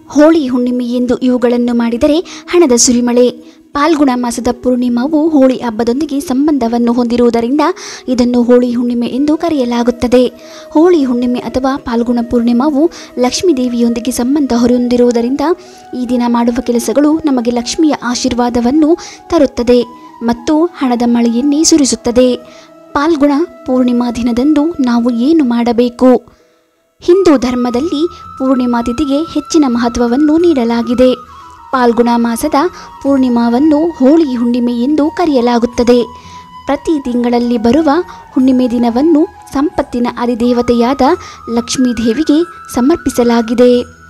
ಹೋಳಿ ಹುಣ್ಣಿಮೆ ಎಂದು ಇವುಗಳನ್ನು ಮಾಡಿದರೆ ಹಣದ ಸುರಿಮಳೆ ಪಾಲ್ಗುಣ ಮಾಸದ ಪೂರ್ಣಿಮಾವು ಹೋಳಿ ಹಬ್ಬದೊಂದಿಗೆ ಸಂಬಂಧವನ್ನು ಹೊಂದಿರುವುದರಿಂದ ಇದನ್ನು ಹೋಳಿ ಹುಣ್ಣಿಮೆ ಎಂದು ಕರೆಯಲಾಗುತ್ತದೆ ಹೋಳಿ ಹುಣ್ಣಿಮೆ ಅಥವಾ ಪಾಲ್ಗುಣ ಪೂರ್ಣಿಮಾವು ಲಕ್ಷ್ಮೀ ದೇವಿಯೊಂದಿಗೆ ಸಂಬಂಧ ಹೊಂದಿರುವುದರಿಂದ ಈ ದಿನ ಮಾಡುವ ಕೆಲಸಗಳು ನಮಗೆ ಲಕ್ಷ್ಮಿಯ ಆಶೀರ್ವಾದವನ್ನು ತರುತ್ತದೆ ಮತ್ತು ಹಣದ ಮಳೆಯನ್ನೇ ಸುರಿಸುತ್ತದೆ ಪಾಲ್ಗುಣ ಪೂರ್ಣಿಮಾ ದಿನದಂದು ನಾವು ಏನು ಮಾಡಬೇಕು ಹಿಂದೂ ಧರ್ಮದಲ್ಲಿ ಪೂರ್ಣಿಮಾ ತಿಥಿಗೆ ಹೆಚ್ಚಿನ ಮಹತ್ವವನ್ನು ನೀಡಲಾಗಿದೆ ಪಾಲ್ಗುಣ ಮಾಸದ ಪೂರ್ಣಿಮಾವನ್ನು ಹೋಳಿ ಹುಣ್ಣಿಮೆ ಎಂದು ಕರೆಯಲಾಗುತ್ತದೆ ಪ್ರತಿ ತಿಂಗಳಲ್ಲಿ ಬರುವ ಹುಣ್ಣಿಮೆ ದಿನವನ್ನು ಸಂಪತ್ತಿನ ಅಧಿದೇವತೆಯಾದ ಲಕ್ಷ್ಮೀ ದೇವಿಗೆ ಸಮರ್ಪಿಸಲಾಗಿದೆ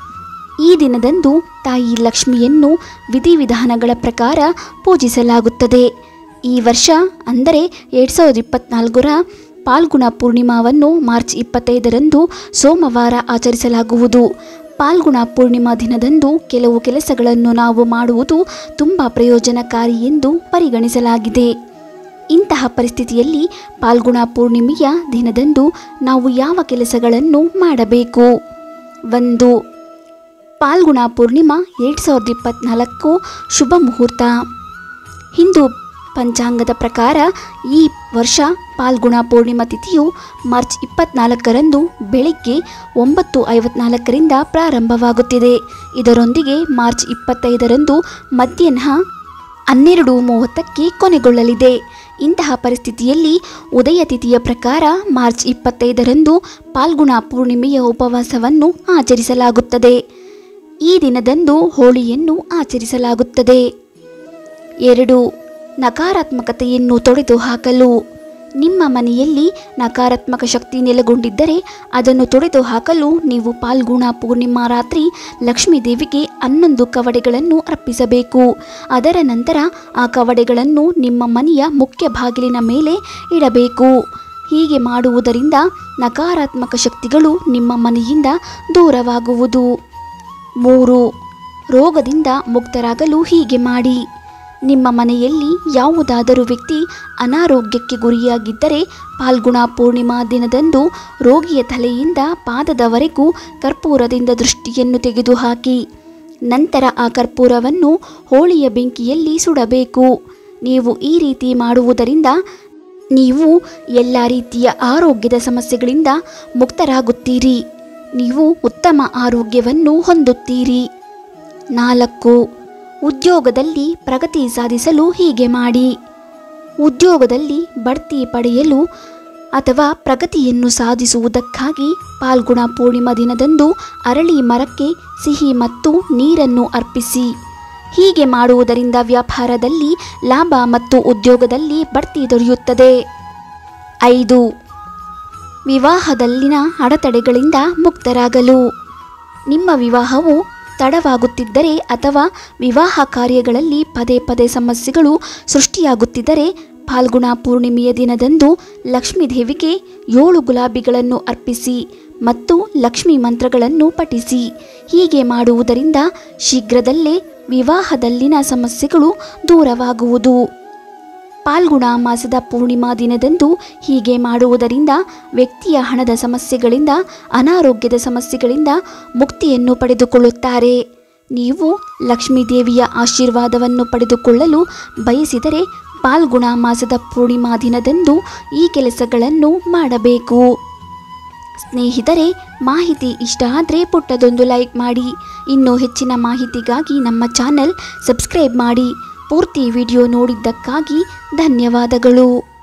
ಈ ದಿನದಂದು ತಾಯಿ ಲಕ್ಷ್ಮಿಯನ್ನು ವಿಧಿವಿಧಾನಗಳ ಪ್ರಕಾರ ಪೂಜಿಸಲಾಗುತ್ತದೆ ಈ ವರ್ಷ ಅಂದರೆ ಎರಡು ಸಾವಿರದ ಇಪ್ಪತ್ನಾಲ್ಕರ ಪಾಲ್ಗುಣ ಪೂರ್ಣಿಮಾವನ್ನು ಮಾರ್ಚ್ ಇಪ್ಪತ್ತೈದರಂದು ಸೋಮವಾರ ಆಚರಿಸಲಾಗುವುದು ಪಾಲ್ಗುಣ ಪೂರ್ಣಿಮಾ ದಿನದಂದು ಕೆಲವು ಕೆಲಸಗಳನ್ನು ನಾವು ಮಾಡುವುದು ತುಂಬ ಪ್ರಯೋಜನಕಾರಿ ಎಂದು ಪರಿಗಣಿಸಲಾಗಿದೆ ಇಂತಹ ಪರಿಸ್ಥಿತಿಯಲ್ಲಿ ಪಾಲ್ಗುಣ ಪೂರ್ಣಿಮೆಯ ದಿನದಂದು ನಾವು ಯಾವ ಕೆಲಸಗಳನ್ನು ಮಾಡಬೇಕು ಒಂದು ಪಾಲ್ಗುಣ ಪೂರ್ಣಿಮಾ ಎರಡು ಸಾವಿರದ ಇಪ್ಪತ್ನಾಲ್ಕು ಶುಭ ಮುಹೂರ್ತ ಹಿಂದೂ ಪಂಚಾಂಗದ ಪ್ರಕಾರ ಈ ವರ್ಷ ಪಾಲ್ಗುಣ ಪೂರ್ಣಿಮಾ ತಿಥಿಯು ಮಾರ್ಚ್ ಇಪ್ಪತ್ನಾಲ್ಕರಂದು ಬೆಳಿಗ್ಗೆ ಒಂಬತ್ತು ಐವತ್ನಾಲ್ಕರಿಂದ ಪ್ರಾರಂಭವಾಗುತ್ತಿದೆ ಇದರೊಂದಿಗೆ ಮಾರ್ಚ್ ಇಪ್ಪತ್ತೈದರಂದು ಮಧ್ಯಾಹ್ನ ಹನ್ನೆರಡು ಮೂವತ್ತಕ್ಕೆ ಕೊನೆಗೊಳ್ಳಲಿದೆ ಇಂತಹ ಪರಿಸ್ಥಿತಿಯಲ್ಲಿ ಉದಯ ತಿಥಿಯ ಪ್ರಕಾರ ಮಾರ್ಚ್ ಇಪ್ಪತ್ತೈದರಂದು ಪಾಲ್ಗುಣ ಪೂರ್ಣಿಮೆಯ ಉಪವಾಸವನ್ನು ಆಚರಿಸಲಾಗುತ್ತದೆ ಈ ದಿನದಂದು ಹೋಳಿಯನ್ನು ಆಚರಿಸಲಾಗುತ್ತದೆ ಎರಡು ನಕಾರಾತ್ಮಕತೆಯನ್ನು ತೊಡೆದು ಹಾಕಲು ನಿಮ್ಮ ಮನೆಯಲ್ಲಿ ನಕಾರಾತ್ಮಕ ಶಕ್ತಿ ನೆಲೆಗೊಂಡಿದ್ದರೆ ಅದನ್ನು ತೊಡೆದು ಹಾಕಲು ನೀವು ಪಾಲ್ಗುಣ ಪೂರ್ಣಿಮಾ ರಾತ್ರಿ ಲಕ್ಷ್ಮೀ ದೇವಿಗೆ ಹನ್ನೊಂದು ಕವಡೆಗಳನ್ನು ಅರ್ಪಿಸಬೇಕು ಅದರ ನಂತರ ಆ ಕವಡೆಗಳನ್ನು ನಿಮ್ಮ ಮನೆಯ ಮುಖ್ಯ ಬಾಗಿಲಿನ ಮೇಲೆ ಇಡಬೇಕು ಹೀಗೆ ಮಾಡುವುದರಿಂದ ನಕಾರಾತ್ಮಕ ಶಕ್ತಿಗಳು ನಿಮ್ಮ ಮನೆಯಿಂದ ದೂರವಾಗುವುದು ಮೂರು ರೋಗದಿಂದ ಮುಕ್ತರಾಗಲು ಹೀಗೆ ಮಾಡಿ ನಿಮ್ಮ ಮನೆಯಲ್ಲಿ ಯಾವುದಾದರೂ ವ್ಯಕ್ತಿ ಅನಾರೋಗ್ಯಕ್ಕೆ ಗುರಿಯಾಗಿದ್ದರೆ ಪಾಲ್ಗುಣ ಪೂರ್ಣಿಮಾ ದಿನದಂದು ರೋಗಿಯ ತಲೆಯಿಂದ ಪಾದದವರೆಗೂ ಕರ್ಪೂರದಿಂದ ದೃಷ್ಟಿಯನ್ನು ತೆಗೆದುಹಾಕಿ ನಂತರ ಆ ಕರ್ಪೂರವನ್ನು ಹೋಳಿಯ ಬೆಂಕಿಯಲ್ಲಿ ಸುಡಬೇಕು ನೀವು ಈ ರೀತಿ ಮಾಡುವುದರಿಂದ ನೀವು ಎಲ್ಲ ರೀತಿಯ ಆರೋಗ್ಯದ ಸಮಸ್ಯೆಗಳಿಂದ ಮುಕ್ತರಾಗುತ್ತೀರಿ ನೀವು ಉತ್ತಮ ಆರೋಗ್ಯವನ್ನು ಹೊಂದುತ್ತೀರಿ ನಾಲ್ಕು ಉದ್ಯೋಗದಲ್ಲಿ ಪ್ರಗತಿ ಸಾಧಿಸಲು ಹೀಗೆ ಮಾಡಿ ಉದ್ಯೋಗದಲ್ಲಿ ಬಡ್ತಿ ಪಡೆಯಲು ಅಥವಾ ಪ್ರಗತಿಯನ್ನು ಸಾಧಿಸುವುದಕ್ಕಾಗಿ ಪಾಲ್ಗುಣ ಪೂರ್ಣಿಮಾ ದಿನದಂದು ಅರಳಿ ಮರಕ್ಕೆ ಸಿಹಿ ಮತ್ತು ನೀರನ್ನು ಅರ್ಪಿಸಿ ಹೀಗೆ ಮಾಡುವುದರಿಂದ ವ್ಯಾಪಾರದಲ್ಲಿ ಲಾಭ ಮತ್ತು ಉದ್ಯೋಗದಲ್ಲಿ ಬಡ್ತಿ ದೊರೆಯುತ್ತದೆ ಐದು ವಿವಾಹದಲ್ಲಿನ ಅಡೆತಡೆಗಳಿಂದ ಮುಕ್ತರಾಗಲು ನಿಮ್ಮ ವಿವಾಹವು ತಡವಾಗುತ್ತಿದ್ದರೆ ಅಥವಾ ವಿವಾಹ ಕಾರ್ಯಗಳಲ್ಲಿ ಪದೇ ಪದೇ ಸಮಸ್ಯೆಗಳು ಸೃಷ್ಟಿಯಾಗುತ್ತಿದ್ದರೆ ಫಾಲ್ಗುಣ ಪೂರ್ಣಿಮೆಯ ದಿನದಂದು ಲಕ್ಷ್ಮೀ ದೇವಿಗೆ ಏಳು ಗುಲಾಬಿಗಳನ್ನು ಅರ್ಪಿಸಿ ಮತ್ತು ಲಕ್ಷ್ಮೀ ಮಂತ್ರಗಳನ್ನು ಪಠಿಸಿ ಹೀಗೆ ಮಾಡುವುದರಿಂದ ಶೀಘ್ರದಲ್ಲೇ ವಿವಾಹದಲ್ಲಿನ ಸಮಸ್ಯೆಗಳು ದೂರವಾಗುವುದು ಪಾಲ್ಗುಣ ಮಾಸದ ಪೂರ್ಣಿಮಾ ದಿನದಂದು ಹೀಗೆ ಮಾಡುವುದರಿಂದ ವ್ಯಕ್ತಿಯ ಹಣದ ಸಮಸ್ಯೆಗಳಿಂದ ಅನಾರೋಗ್ಯದ ಸಮಸ್ಯೆಗಳಿಂದ ಮುಕ್ತಿಯನ್ನು ಪಡೆದುಕೊಳ್ಳುತ್ತಾರೆ ನೀವು ಲಕ್ಷ್ಮೀ ದೇವಿಯ ಆಶೀರ್ವಾದವನ್ನು ಪಡೆದುಕೊಳ್ಳಲು ಬಯಸಿದರೆ ಪಾಲ್ಗುಣ ಮಾಸದ ಪೂರ್ಣಿಮಾ ದಿನದಂದು ಈ ಕೆಲಸಗಳನ್ನು ಮಾಡಬೇಕು ಸ್ನೇಹಿತರೆ ಮಾಹಿತಿ ಇಷ್ಟ ಆದರೆ ಪುಟ್ಟದೊಂದು ಲೈಕ್ ಮಾಡಿ ಇನ್ನೂ ಹೆಚ್ಚಿನ ಮಾಹಿತಿಗಾಗಿ ನಮ್ಮ ಚಾನೆಲ್ ಸಬ್ಸ್ಕ್ರೈಬ್ ಮಾಡಿ ಪೂರ್ತಿ ವಿಡಿಯೋ ನೋಡಿದ್ದಕ್ಕಾಗಿ ಧನ್ಯವಾದಗಳು